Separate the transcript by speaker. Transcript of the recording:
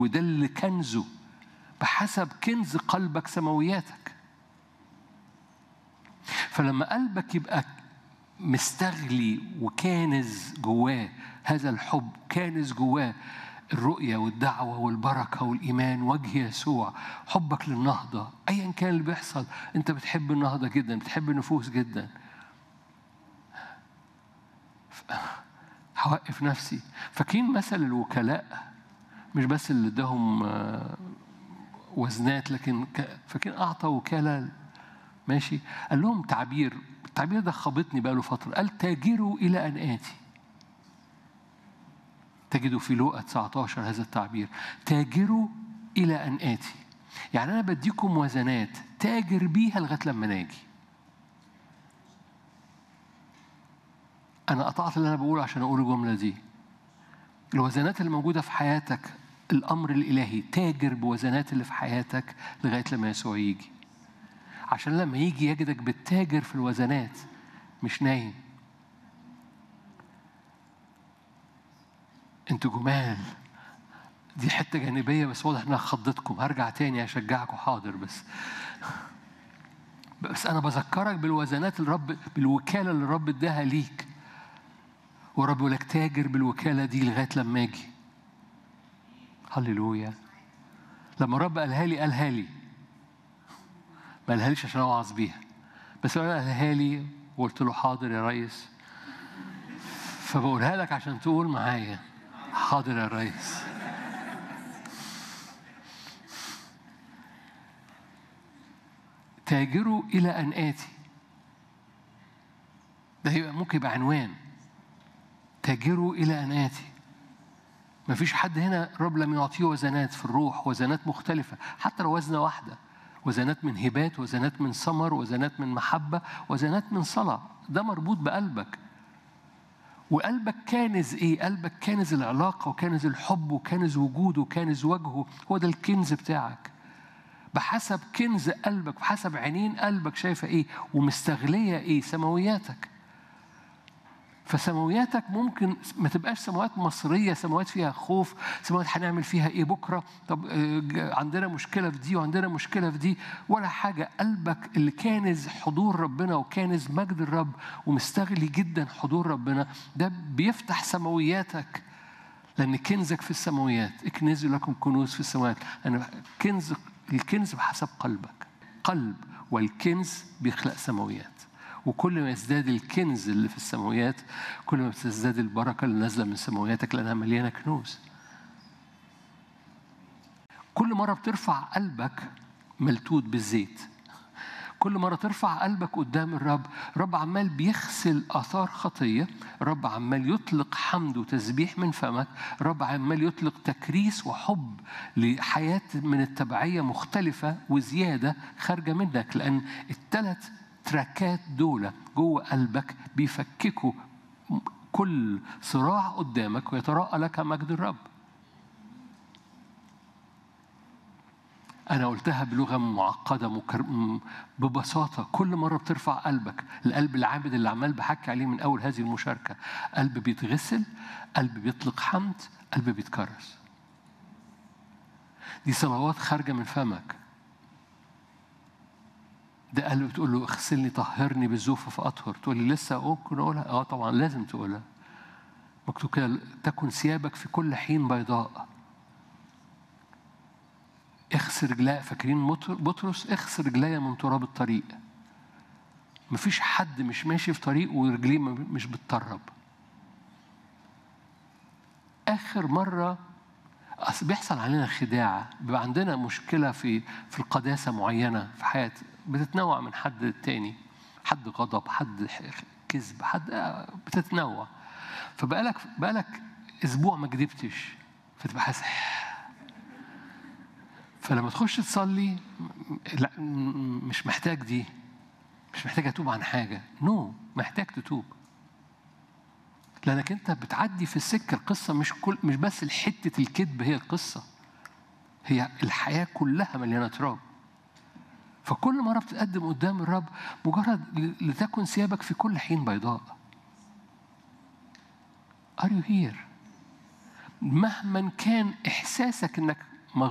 Speaker 1: وده اللي كنزه بحسب كنز قلبك سماوياتك فلما قلبك يبقى مستغلي وكانز جواه هذا الحب كانز جواه الرؤية والدعوة والبركة والإيمان وجه يسوع حبك للنهضة أيا كان اللي بيحصل أنت بتحب النهضة جدا بتحب النفوس جدا هوقف نفسي فاكرين مثل الوكلاء مش بس اللي اداهم وزنات لكن فاكرين أعطى وكالة ماشي قال لهم تعبير التعبير ده خبطني بقى له فترة قال تاجروا إلى أن آتي تجدوا في لوقا 19 هذا التعبير تاجروا إلى أن آتي يعني أنا بديكم وزنات تاجر بيها لغاية لما ناجي أنا قطعت اللي أنا بقوله عشان أقول الجملة دي الوزنات اللي موجودة في حياتك الأمر الإلهي تاجر بوزنات اللي في حياتك لغاية لما يسوع يجي عشان لما يجي يجدك بتتاجر في الوزنات مش نايم انتوا جمال دي حته جانبيه بس واضح انها خضتكم هرجع تاني اشجعكم حاضر بس بس انا بذكرك بالوزنات الرب بالوكاله اللي الرب اداها ليك ورب يقول لك تاجر بالوكاله دي لغايه لما اجي هللويا لما الرب قالها لي قالها لي ما قالهاليش عشان اوعظ بيها بس انا قالها لي وقلت له حاضر يا ريس فبقولها لك عشان تقول معايا حاضر يا ريس تاجروا إلى أن آتي ده يبقى ممكن يبقى عنوان تاجروا إلى أن آتي ما فيش حد هنا رب لم يعطيه وزنات في الروح وزنات مختلفة حتى لو وزنة واحدة وزنات من هبات وزنات من ثمر وزنات من محبة وزنات من صلاة ده مربوط بقلبك وقلبك كانز ايه؟ قلبك كانز العلاقه وكانز الحب وكانز وجوده وكانز وجهه هو ده الكنز بتاعك. بحسب كنز قلبك بحسب عينين قلبك شايفه ايه ومستغليه ايه؟ سماوياتك. فسماوياتك ممكن ما تبقاش سماوات مصرية سماوات فيها خوف سماوات هنعمل فيها ايه بكرة طب عندنا مشكلة في دي وعندنا مشكلة في دي ولا حاجة قلبك اللي كانز حضور ربنا وكانز مجد الرب ومستغلي جدا حضور ربنا ده بيفتح سماوياتك لأن كنزك في السماويات اكنزوا لكم كنوز في السماوات أنا كنز الكنز بحسب قلبك قلب والكنز بيخلق سماويات وكل ما يزداد الكنز اللي في السماويات كل ما بتزداد البركة اللي نازلة من سماوياتك لأنها مليانة كنوز كل مرة بترفع قلبك ملتوت بالزيت كل مرة ترفع قلبك قدام الرب الرب عمال بيغسل آثار خطية الرب عمال يطلق حمد وتسبيح من فمك الرب عمال يطلق تكريس وحب لحياة من التبعية مختلفة وزيادة خارجة منك لأن الثلاث تراكات دول جوه قلبك بيفككوا كل صراع قدامك ويتراءى لك مجد الرب أنا قلتها بلغة معقدة مكر... ببساطة كل مرة بترفع قلبك القلب العابد اللي عمال بحكي عليه من أول هذه المشاركة قلب بيتغسل قلب بيطلق حمد قلب بيتكرس دي صلوات خارجة من فمك ده قلب بتقول له اغسلني طهرني بالزوفة فأطهر تقول لي لسه ممكن أقولها اه طبعا لازم تقولها مكتوب كده تكن ثيابك في كل حين بيضاء اغسل رجلاي فاكرين بطرس اغسل رجليا من تراب الطريق مفيش حد مش ماشي في طريق ورجليه مش بتطرب اخر مره اصل بيحصل علينا خداع بيبقى عندنا مشكله في في القداسه معينه في حياه بتتنوع من حد للتاني حد غضب حد كذب حد بتتنوع فبقالك بقالك اسبوع ما كذبتش فتبقى حاسس فلما تخش تصلي لا مش محتاج دي مش محتاج اتوب عن حاجه نو no. محتاج تتوب لانك انت بتعدي في السكه القصه مش كل مش بس حته الكذب هي القصه هي الحياه كلها مليانه تراب فكل مره بتقدم قدام الرب مجرد لتكن ثيابك في كل حين بيضاء Are you here؟ مهما كان احساسك انك